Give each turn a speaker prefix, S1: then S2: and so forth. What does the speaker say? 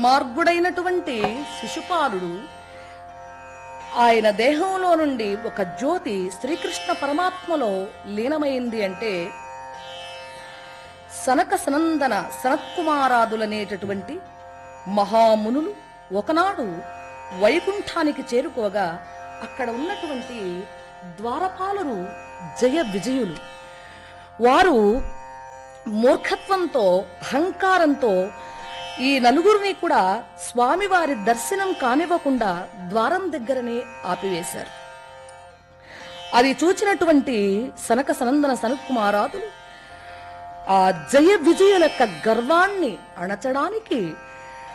S1: మార్గుడైనటువంటి శిశుపాలుడు ఆయన దేహంలో నుండి ఒక జ్యోతి శ్రీకృష్ణ పరమాత్మలో లీనమైంది అంటే సనక సనందన సనత్కుమారాదులనేటటువంటి మహామునులు ఒకనాడు వైకుంఠానికి చేరుకోగా అక్కడ ఉన్నటువంటి ద్వారపాలరు జయ విజయులు వారు మూర్ఖత్వంతో అహంకారంతో ఈ నలుగురిని కూడా స్వామివారి దర్శనం కానివ్వకుండా ద్వారం దగ్గరనే ఆపివేశారు అది చూచినటువంటి సనక సనందన సనత్కుమారాదులు ఆ జయ విజయుల యొక్క గర్వాన్ని అణచడానికి